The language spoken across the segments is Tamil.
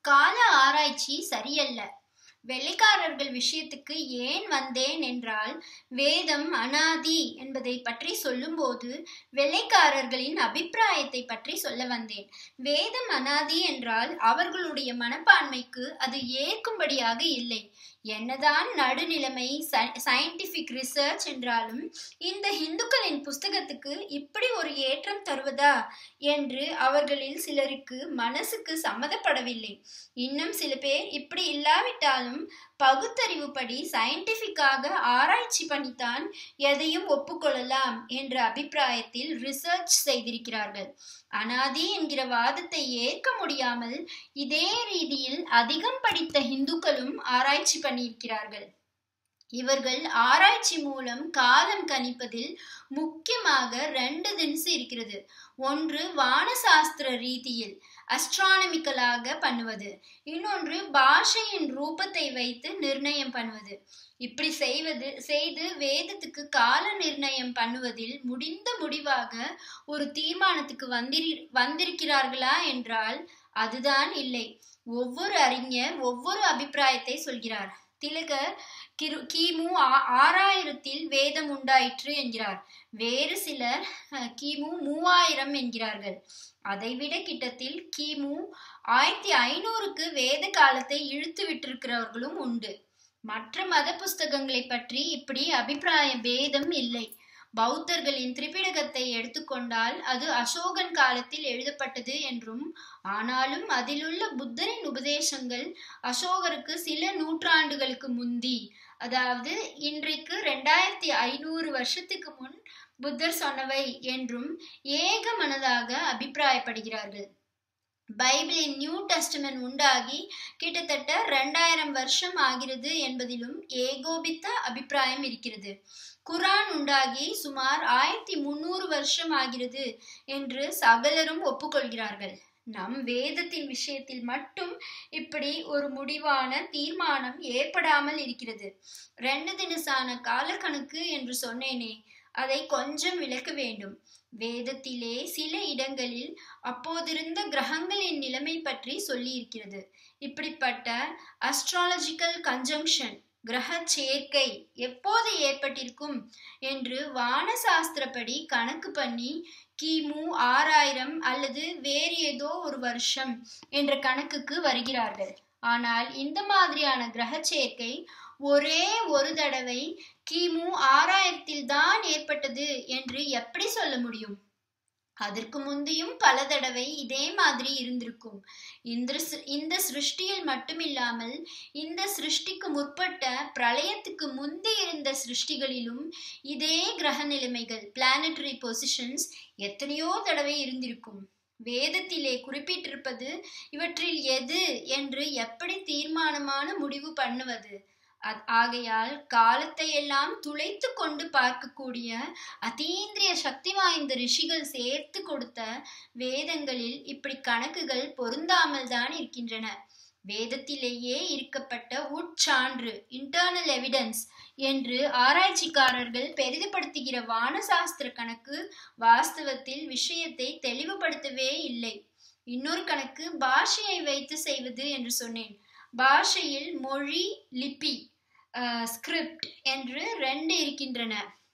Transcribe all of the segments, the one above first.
கால ஆராய்ச்சி சரியல்ல வெள்ளைக்காரர்கள் விஷயத்துக்கு ஏன் வந்தேன் என்றால் வேதம் அனாதி என்பதை பற்றி சொல்லும்போது வெள்ளைக்காரர்களின் அபிப்பிராயத்தை பற்றி சொல்ல வந்தேன் வேதம் அனாதி என்றால் அவர்களுடைய மனப்பான்மைக்கு அது ஏற்கும்படியாக இல்லை என்னதான் நடுநிலைமை சயின்டிபிக் ரிசர்ச் என்றாலும் இந்த இந்துக்களின் புஸ்தகத்துக்கு இப்படி ஒரு ஏற்றம் தருவதா என்று அவர்களில் சிலருக்கு மனசுக்கு சம்மதப்படவில்லை இன்னும் சில பேர் இப்படி இல்லாவிட்டாலும் பகுத்தறிவுப்படி சயின்டிபிக்காக ஆராய்ச்சி பண்ணித்தான் எதையும் ஒப்புக்கொள்ளலாம் என்ற அபிப்பிராயத்தில் ரிசர்ச் செய்திருக்கிறார்கள் அனாதி என்கிற வாதத்தை ஏற்க முடியாமல் இதே ரீதியில் அதிகம் படித்த இந்துக்களும் ஆராய்ச்சி பண்ணியிருக்கிறார்கள் இவர்கள் ஆராய்ச்சி மூலம் காலம் கணிப்பதில் முக்கியமாக ரெண்டு தினசு இருக்கிறது ஒன்று வானசாஸ்திர ரீதியில் அஸ்ட்ரானமிக்கலாக பண்ணுவது இன்னொன்று பாஷையின் ரூபத்தை வைத்து நிர்ணயம் பண்ணுவது இப்படி செய்வது செய்து வேதத்துக்கு கால நிர்ணயம் பண்ணுவதில் முடிந்த முடிவாக ஒரு தீர்மானத்துக்கு வந்திரி வந்திருக்கிறார்களா என்றால் அதுதான் இல்லை ஒவ்வொரு அறிஞர் ஒவ்வொரு அபிப்பிராயத்தை சொல்கிறார் திலகர் கிரு கிமு ஆறாயிரத்தில் வேதம் உண்டாயிற்று என்கிறார் வேறு சிலர் கிமு மூவாயிரம் என்கிறார்கள் அதைவிட கிட்டத்தில் கிமு ஆயிரத்தி ஐநூறுக்கு வேத காலத்தை இழுத்து விட்டிருக்கிறவர்களும் உண்டு மற்ற மத புஸ்தகங்களை பற்றி இப்படி அபிப்பிராய பேதம் இல்லை பௌத்தர்களின் திரிபிடகத்தை எடுத்துக்கொண்டால் அது அசோகன் காலத்தில் எழுதப்பட்டது என்றும் ஆனாலும் அதிலுள்ள புத்தரின் உபதேசங்கள் அசோகருக்கு சில நூற்றாண்டுகளுக்கு முந்தி அதாவது இன்றைக்கு ரெண்டாயிரத்தி ஐநூறு வருஷத்துக்கு முன் புத்தர் சொன்னவை என்றும் ஏக மனதாக அபிப்பிராயப்படுகிறார்கள் பைபிளின் நியூ டெஸ்டமெண்ட் உண்டாகி கிட்டத்தட்ட ரெண்டாயிரம் வருஷம் ஆகிறது என்பதிலும் ஏகோபித்த அபிப்பிராயம் இருக்கிறது குரான் உண்டாகி சுமார் ஆயிரத்தி முன்னூறு வருஷம் ஆகிறது என்று சகலரும் ஒப்புக்கொள்கிறார்கள் நம் வேதத்தின் விஷயத்தில் மட்டும் இப்படி ஒரு முடிவான தீர்மானம் ஏற்படாமல் இருக்கிறது ரெண்டு தினசான காலக்கணக்கு என்று சொன்னேனே அதை கொஞ்சம் விளக்க வேண்டும் வேதத்திலே சில இடங்களில் அப்போதிருந்த கிரகங்களின் நிலைமை பற்றி சொல்லியிருக்கிறது இப்படிப்பட்ட அஸ்ட்ராலஜிக்கல் கன்ஜங்ஷன் கிரக சேர்க்கை எப்போது ஏற்பட்டிருக்கும் என்று வானசாஸ்திரப்படி கணக்கு பண்ணி கிமு ஆறாயிரம் அல்லது வேறு ஏதோ ஒரு வருஷம் என்ற கணக்குக்கு வருகிறார்கள் ஆனால் இந்த மாதிரியான கிரக சேர்க்கை ஒரே ஒரு தடவை கிமு ஆறாயிரத்தில் தான் ஏற்பட்டது என்று எப்படி சொல்ல முடியும் அதற்கு முந்தையும் பல தடவை இதே மாதிரி இருந்திருக்கும் இந்த இந்த சிருஷ்டியில் மட்டுமில்லாமல் இந்த சிருஷ்டிக்கு முற்பட்ட பிரளயத்துக்கு முந்தி இருந்த சிருஷ்டிகளிலும் இதே கிரக நிலைமைகள் பிளானட்டரி பொசிஷன்ஸ் எத்தனையோ தடவை இருந்திருக்கும் வேதத்திலே குறிப்பிட்டிருப்பது இவற்றில் எது என்று எப்படி தீர்மானமான முடிவு பண்ணுவது ஆகையால் காலத்தை எல்லாம் துளைத்து கொண்டு பார்க்கக்கூடிய அதீந்திரிய சக்தி வாய்ந்த ரிஷிகள் சேர்த்து கொடுத்த வேதங்களில் இப்படி கணக்குகள் பொருந்தாமல் தான் இருக்கின்றன வேதத்திலேயே இருக்கப்பட்ட உட்சான்று இன்டர்னல் எவிடன்ஸ் என்று ஆராய்ச்சிக்காரர்கள் பெரிதுபடுத்துகிற வானசாஸ்திர கணக்கு வாஸ்தவத்தில் விஷயத்தை தெளிவுபடுத்தவே இல்லை இன்னொரு கணக்கு பாஷையை வைத்து செய்வது என்று சொன்னேன் பாஷையில் மொழி லிபி ஸ்கிரிப்ட் என்று ரெண்டு இருக்கின்றன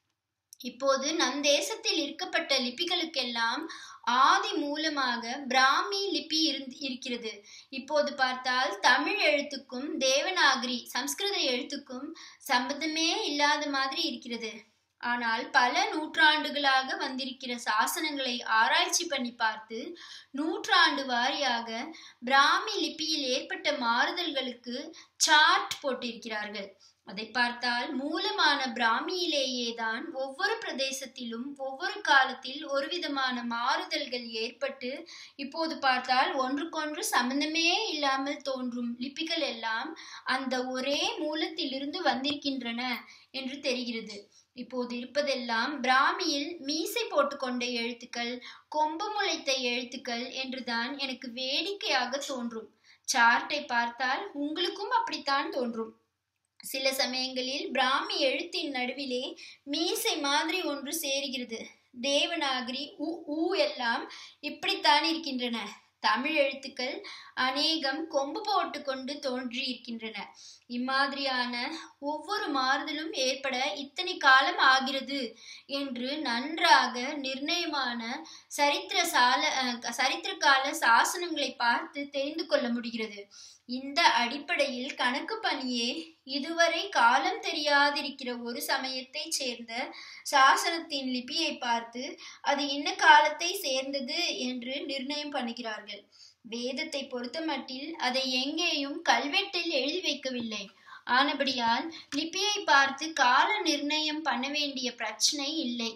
இப்போது நம் தேசத்தில் இருக்கப்பட்ட லிபிகளுக்கெல்லாம் ஆதி மூலமாக பிராமி லிபி இருக்கிறது இப்போது பார்த்தால் தமிழ் எழுத்துக்கும் தேவநாகரி சம்ஸ்கிருத எழுத்துக்கும் சம்பந்தமே இல்லாத மாதிரி இருக்கிறது ஆனால் பல நூற்றாண்டுகளாக வந்திருக்கிற சாசனங்களை ஆராய்ச்சி பண்ணி பார்த்து நூற்றாண்டு வாரியாக பிராமி லிபியில் ஏற்பட்ட மாறுதல்களுக்கு சார்ட் போட்டிருக்கிறார்கள் அதை பார்த்தால் மூலமான பிராமியிலேயே தான் ஒவ்வொரு பிரதேசத்திலும் ஒவ்வொரு காலத்தில் ஒரு விதமான மாறுதல்கள் ஏற்பட்டு இப்போது பார்த்தால் ஒன்றுக்கொன்று சம்பந்தமே இல்லாமல் தோன்றும் லிபிகள் எல்லாம் அந்த ஒரே மூலத்திலிருந்து வந்திருக்கின்றன என்று தெரிகிறது இப்போது இருப்பதெல்லாம் பிராமியில் மீசை போட்டுக்கொண்ட எழுத்துக்கள் கொம்பு முளைத்த எழுத்துக்கள் என்றுதான் எனக்கு வேடிக்கையாக தோன்றும் சார்ட்டை பார்த்தால் உங்களுக்கும் அப்படித்தான் தோன்றும் சில சமயங்களில் பிராமி எழுத்தின் நடுவிலே மீசை மாதிரி ஒன்று சேருகிறது தேவநாகரி உ ஊ எல்லாம் இப்படித்தான் இருக்கின்றன தமிழ் எழுத்துக்கள் அநேகம் கொம்பு போட்டு கொண்டு தோன்றியிருக்கின்றன இம்மாதிரியான ஒவ்வொரு மாறுதலும் ஏற்பட இத்தனை காலம் ஆகிறது என்று நன்றாக நிர்ணயமான சரித்திர சால சரித்திர கால சாசனங்களை பார்த்து தெரிந்து கொள்ள முடிகிறது இந்த அடிப்படையில் கணக்கு பணியே இதுவரை காலம் தெரியாதிருக்கிற ஒரு சமயத்தை சேர்ந்த சாசனத்தின் லிபியை பார்த்து அது என்ன காலத்தை சேர்ந்தது என்று நிர்ணயம் பண்ணுகிறார்கள் வேதத்தை பொறுத்தமட்டில் அதை எங்கேயும் கல்வெட்டில் எழுதி வைக்கவில்லை ஆனபடியால் லிபியை பார்த்து கால நிர்ணயம் பண்ண வேண்டிய பிரச்சனை இல்லை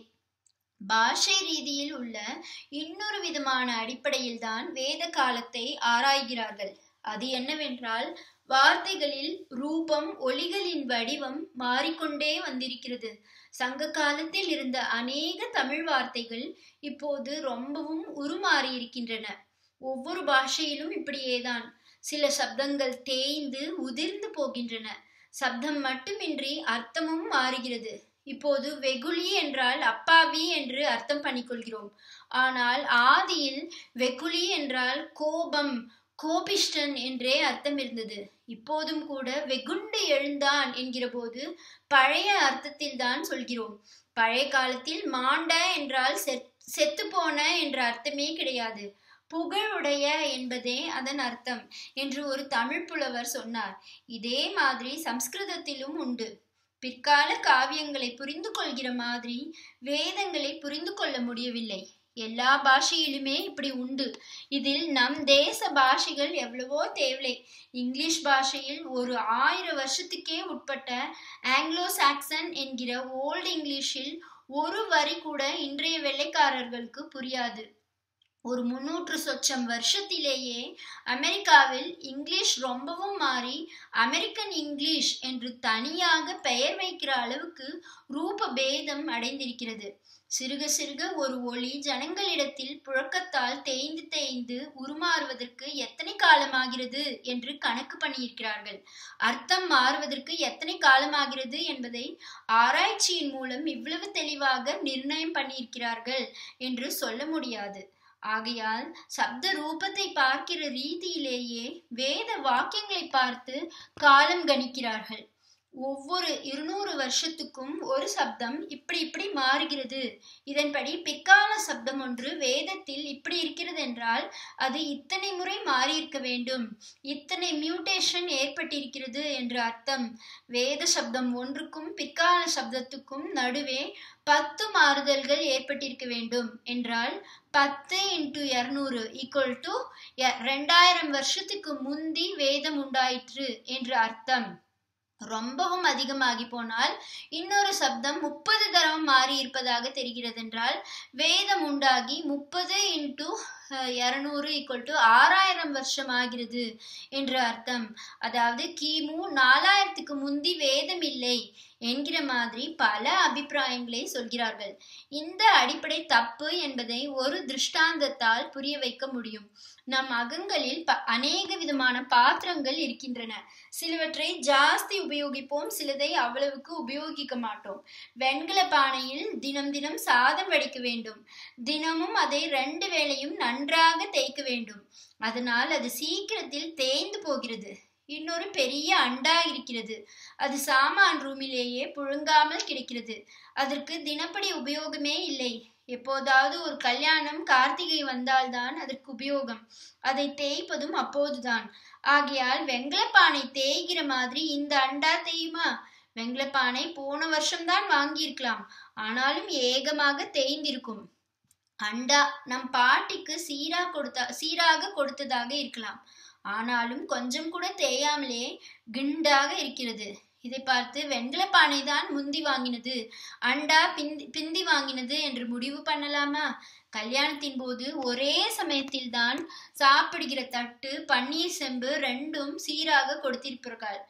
பாஷை ரீதியில் உள்ள இன்னொரு விதமான அடிப்படையில் தான் வேத காலத்தை ஆராய்கிறார்கள் அது என்னவென்றால் வார்த்தைகளில் ரூபம் ஒலிகளின் வடிவம் மாறிக்கொண்டே வந்திருக்கிறது சங்க காலத்தில் இருந்த அநேக தமிழ் வார்த்தைகள் இப்போது ரொம்பவும் உருமாறி இருக்கின்றன ஒவ்வொரு பாஷையிலும் இப்படியேதான் சில சப்தங்கள் தேய்ந்து உதிர்ந்து போகின்றன சப்தம் மட்டுமின்றி அர்த்தமும் மாறுகிறது இப்போது வெகுளி என்றால் அப்பாவி என்று அர்த்தம் பண்ணிக்கொள்கிறோம் ஆனால் ஆதியில் வெகுளி என்றால் கோபம் கோபிஷ்டன் என்றே அர்த்தம் இருந்தது இப்போதும் கூட வெகுண்டு எழுந்தான் என்கிற போது பழைய அர்த்தத்தில் தான் சொல்கிறோம் பழைய காலத்தில் மாண்ட என்றால் செத்து போன என்ற அர்த்தமே கிடையாது புகழுடைய என்பதே அதன் அர்த்தம் என்று ஒரு தமிழ் புலவர் சொன்னார் இதே மாதிரி சம்ஸ்கிருதத்திலும் உண்டு பிற்கால காவியங்களை புரிந்து கொள்கிற மாதிரி வேதங்களை புரிந்து கொள்ள முடியவில்லை எல்லா பாஷையிலுமே இப்படி உண்டு இதில் நம் தேச பாஷைகள் எவ்வளவோ தேவை இங்கிலீஷ் பாஷையில் ஒரு ஆயிரம் வருஷத்துக்கே உட்பட்ட ஆங்கிலோ சாக்சன் என்கிற ஓல்டு இங்கிலீஷில் ஒரு வரி கூட இன்றைய வெள்ளைக்காரர்களுக்கு புரியாது ஒரு முன்னூற்று சொச்சம் வருஷத்திலேயே அமெரிக்காவில் இங்கிலீஷ் ரொம்பவும் மாறி அமெரிக்கன் இங்கிலீஷ் என்று தனியாக பெயர் வைக்கிற அளவுக்கு ரூப பேதம் அடைந்திருக்கிறது சிறுக சிறுக ஒரு ஒளி ஜனங்களிடத்தில் புழக்கத்தால் தேய்ந்து தேய்ந்து உருமாறுவதற்கு எத்தனை காலமாகிறது என்று கணக்கு பண்ணியிருக்கிறார்கள் அர்த்தம் மாறுவதற்கு எத்தனை காலமாகிறது என்பதை ஆராய்ச்சியின் மூலம் இவ்வளவு தெளிவாக நிர்ணயம் பண்ணியிருக்கிறார்கள் என்று சொல்ல முடியாது ஆகையால் சப்த ரூபத்தை பார்க்கிற ரீதியிலேயே வேத வாக்கியங்களை பார்த்து காலம் கணிக்கிறார்கள் ஒவ்வொரு இருநூறு வருஷத்துக்கும் ஒரு சப்தம் இப்படி இப்படி மாறுகிறது இதன்படி பிற்கால சப்தம் ஒன்று வேதத்தில் இப்படி இருக்கிறது என்றால் அது இத்தனை முறை மாறியிருக்க வேண்டும் இத்தனை மியூட்டேஷன் ஏற்பட்டிருக்கிறது என்று அர்த்தம் வேத சப்தம் ஒன்றுக்கும் பிற்கால சப்தத்துக்கும் நடுவே பத்து மாறுதல்கள் ஏற்பட்டிருக்க வேண்டும் என்றால் பத்து இன்டு இரநூறு ஈக்குவல் டு ரெண்டாயிரம் வருஷத்துக்கு முந்தி வேதம் உண்டாயிற்று என்று அர்த்தம் ரொம்பவும் அதிகமாகி போனால் இன்னொரு சப்தம் முப்பது தரம் மாறி இருப்பதாக தெரிகிறது என்றால் வேதம் உண்டாகி முப்பது இன்டு இரநூறு ஈக்குவல் டு ஆறாயிரம் வருஷம் ஆகிறது என்று அர்த்தம் அதாவது கிமு நாலாயிரத்துக்கு முந்தி வேதம் இல்லை என்கிற மாதிரி பல அபிப்பிராயங்களை சொல்கிறார்கள் இந்த அடிப்படை தப்பு என்பதை ஒரு திருஷ்டாந்தத்தால் புரிய வைக்க முடியும் நம் அகங்களில் ப அநேக விதமான பாத்திரங்கள் இருக்கின்றன சிலவற்றை ஜாஸ்தி உபயோகிப்போம் சிலதை அவ்வளவுக்கு உபயோகிக்க மாட்டோம் வெண்கல பானையில் தினம் தினம் சாதம் வடிக்க வேண்டும் தினமும் அதை ரெண்டு வேளையும் நன்றாக தேய்க்க வேண்டும் அதனால் அது சீக்கிரத்தில் தேய்ந்து போகிறது இன்னொரு பெரிய அண்டா இருக்கிறது அது சாமான் ரூமிலேயே புழுங்காமல் கிடைக்கிறது அதற்கு தினப்படி உபயோகமே இல்லை எப்போதாவது ஒரு கல்யாணம் கார்த்திகை வந்தால்தான் அதற்கு உபயோகம் அதை தேய்ப்பதும் அப்போதுதான் ஆகையால் வெங்கலப்பானை தேய்கிற மாதிரி இந்த அண்டா தேயுமா வெங்கலப்பானை போன வருஷம்தான் வாங்கியிருக்கலாம் ஆனாலும் ஏகமாக தேய்ந்திருக்கும் அண்டா நம் பாட்டிக்கு சீரா கொடுத்தா சீராக கொடுத்ததாக இருக்கலாம் ஆனாலும் கொஞ்சம் கூட தேயாமலே கிண்டாக இருக்கிறது இதை பார்த்து வெண்கல பானை தான் முந்தி வாங்கினது அண்டா பிந்தி பிந்தி வாங்கினது என்று முடிவு பண்ணலாமா கல்யாணத்தின் போது ஒரே சமயத்தில் தான் சாப்பிடுகிற தட்டு பன்னீர் செம்பு ரெண்டும் சீராக கொடுத்திருப்பார்கள்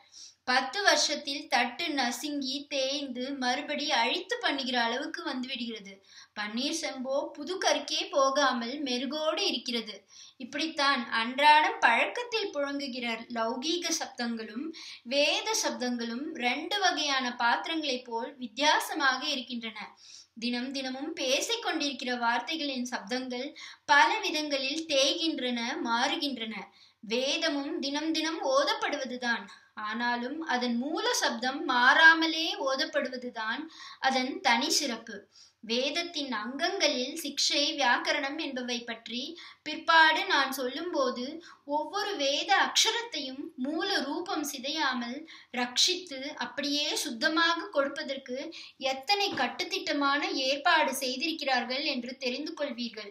பத்து வருஷத்தில் தட்டு நசுங்கி தேய்ந்து மறுபடி அழித்து பண்ணுகிற அளவுக்கு வந்துவிடுகிறது பன்னீர் செம்போ புது கருக்கே போகாமல் மெருகோடு இருக்கிறது இப்படித்தான் அன்றாடம் பழக்கத்தில் புழங்குகிற லௌகீக சப்தங்களும் வேத சப்தங்களும் ரெண்டு வகையான பாத்திரங்களைப் போல் வித்தியாசமாக இருக்கின்றன தினம் தினமும் பேசிக் கொண்டிருக்கிற வார்த்தைகளின் சப்தங்கள் பல விதங்களில் தேய்கின்றன மாறுகின்றன வேதமும் தினம் தினம் ஓதப்படுவதுதான் ஆனாலும் அதன் மூல சப்தம் மாறாமலே ஓதப்படுவதுதான் அதன் தனி சிறப்பு வேதத்தின் அங்கங்களில் சிக்ஷை வியாக்கரணம் என்பவை பற்றி பிற்பாடு நான் சொல்லும்போது ஒவ்வொரு வேத அக்ஷரத்தையும் மூல ரூபம் சிதையாமல் ரட்சித்து அப்படியே சுத்தமாக கொடுப்பதற்கு எத்தனை கட்டுத்திட்டமான ஏற்பாடு செய்திருக்கிறார்கள் என்று தெரிந்து கொள்வீர்கள்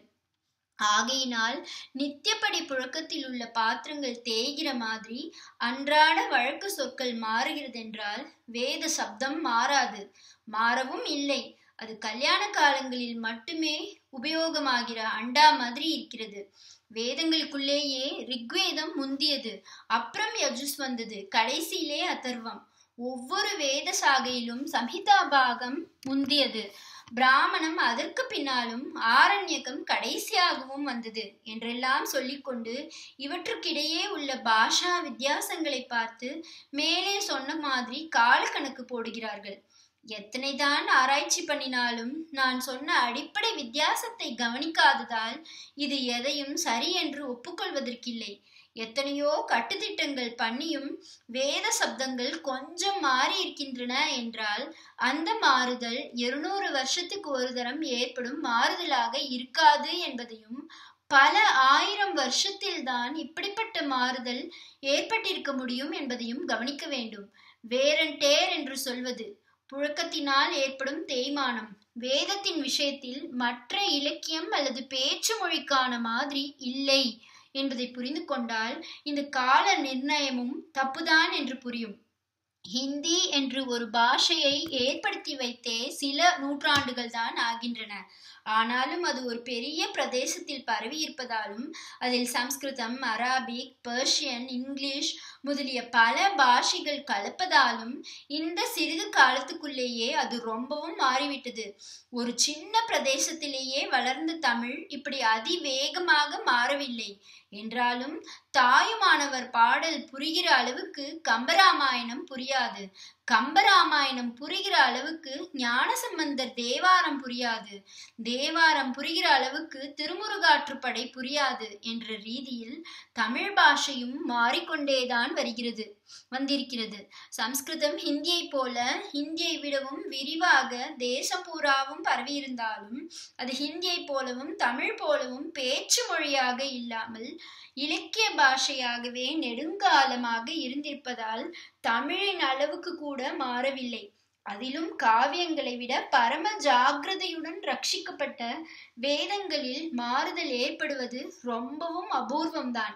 ஆகையினால் நித்தியப்படி புழக்கத்தில் உள்ள பாத்திரங்கள் தேய்கிற மாதிரி அன்றாட வழக்கு சொற்கள் மாறுகிறது என்றால் வேத சப்தம் மாறாது மாறவும் இல்லை அது கல்யாண காலங்களில் மட்டுமே உபயோகமாகிற அண்டா மாதிரி இருக்கிறது வேதங்களுக்குள்ளேயே ரிக்வேதம் முந்தியது அப்புறம் யஜுஸ் வந்தது கடைசியிலே அதர்வம் ஒவ்வொரு வேத சாகையிலும் சம்ஹிதா பாகம் முந்தியது பிராமணம் அதற்கு பின்னாலும் ஆரண்யகம் கடைசியாகவும் வந்தது என்றெல்லாம் சொல்லிக்கொண்டு இவற்றுக்கிடையே உள்ள பாஷா வித்தியாசங்களை பார்த்து மேலே சொன்ன மாதிரி கால கணக்கு போடுகிறார்கள் எத்தனைதான் ஆராய்ச்சி பண்ணினாலும் நான் சொன்ன அடிப்படை வித்தியாசத்தை கவனிக்காததால் இது எதையும் சரி என்று ஒப்புக்கொள்வதற்கில்லை எத்தனையோ கட்டுத்திட்டங்கள் பண்ணியும் வேத சப்தங்கள் கொஞ்சம் மாறி இருக்கின்றன என்றால் அந்த மாறுதல் இருநூறு வருஷத்துக்கு ஒரு தரம் ஏற்படும் மாறுதலாக இருக்காது என்பதையும் பல ஆயிரம் வருஷத்தில் தான் இப்படிப்பட்ட மாறுதல் ஏற்பட்டிருக்க முடியும் என்பதையும் கவனிக்க வேண்டும் வேரண்டேர் என்று சொல்வது புழக்கத்தினால் ஏற்படும் தேய்மானம் வேதத்தின் விஷயத்தில் மற்ற இலக்கியம் அல்லது பேச்சு மொழிக்கான மாதிரி இல்லை என்பதை புரிந்து கொண்டால் இந்த கால நிர்ணயமும் தப்புதான் என்று புரியும் ஹிந்தி என்று ஒரு பாஷையை ஏற்படுத்தி வைத்தே சில நூற்றாண்டுகள் தான் ஆகின்றன ஆனாலும் அது ஒரு பெரிய பிரதேசத்தில் பரவி இருப்பதாலும் அதில் சம்ஸ்கிருதம் அராபிக் பர்ஷியன் இங்கிலீஷ் முதலிய பல பாஷைகள் கலப்பதாலும் இந்த சிறிது காலத்துக்குள்ளேயே அது ரொம்பவும் மாறிவிட்டது ஒரு சின்ன பிரதேசத்திலேயே வளர்ந்த தமிழ் இப்படி அதிவேகமாக மாறவில்லை என்றாலும் தாயுமானவர் பாடல் புரிகிற அளவுக்கு கம்பராமாயணம் புரியாது கம்பராமாயணம் புரிகிற அளவுக்கு ஞானசம்பந்தர் தேவாரம் புரியாது தேவாரம் புரிகிற அளவுக்கு திருமுருகாற்றுப்படை புரியாது என்ற ரீதியில் தமிழ் பாஷையும் மாறிக்கொண்டேதான் வருகிறது வந்திருக்கிறது சம்ஸ்கிருதம் ஹிந்தியை போல ஹிந்தியை விடவும் விரிவாக தேசம் பூராவும் பரவியிருந்தாலும் அது ஹிந்தியை போலவும் தமிழ் போலவும் பேச்சு மொழியாக இல்லாமல் இலக்கிய பாஷையாகவே நெடுங்காலமாக இருந்திருப்பதால் தமிழின் அளவுக்கு கூட மாறவில்லை அதிலும் காவியங்களை விட பரம ஜாகிரதையுடன் ரட்சிக்கப்பட்ட வேதங்களில் மாறுதல் ஏற்படுவது ரொம்பவும் அபூர்வம்தான்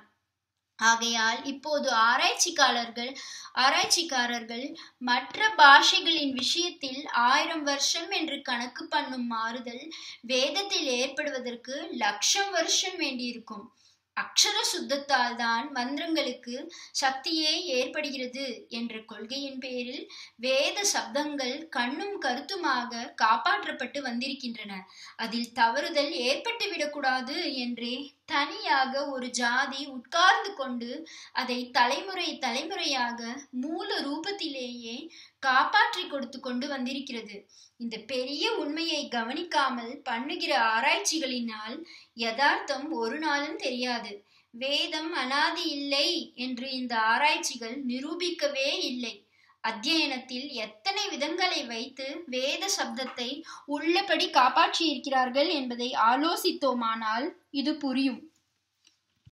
ஆகையால் இப்போது ஆராய்ச்சிக்காரர்கள் ஆராய்ச்சிக்காரர்கள் மற்ற பாஷைகளின் விஷயத்தில் ஆயிரம் வருஷம் என்று கணக்கு பண்ணும் மாறுதல் வேதத்தில் ஏற்படுவதற்கு லட்சம் வருஷம் வேண்டியிருக்கும் அக்ஷர சுத்தத்தால் தான் மந்திரங்களுக்கு சக்தியே ஏற்படுகிறது என்ற கொள்கையின் பேரில் வேத சப்தங்கள் கண்ணும் கருத்துமாக காப்பாற்றப்பட்டு வந்திருக்கின்றன அதில் தவறுதல் ஏற்பட்டு விடக்கூடாது என்றே தனியாக ஒரு ஜாதி உட்கார்ந்து கொண்டு அதை தலைமுறை தலைமுறையாக மூல ரூபத்திலேயே காப்பாற்றி கொடுத்து கொண்டு வந்திருக்கிறது இந்த பெரிய உண்மையை கவனிக்காமல் பண்ணுகிற ஆராய்ச்சிகளினால் யதார்த்தம் ஒரு நாளும் தெரியாது வேதம் அனாதி இல்லை என்று இந்த ஆராய்ச்சிகள் நிரூபிக்கவே இல்லை அத்தியனத்தில் எத்தனை விதங்களை வைத்து வேத சப்தத்தை உள்ளபடி காப்பாற்றி இருக்கிறார்கள் என்பதை ஆலோசித்தோமானால் இது புரியும்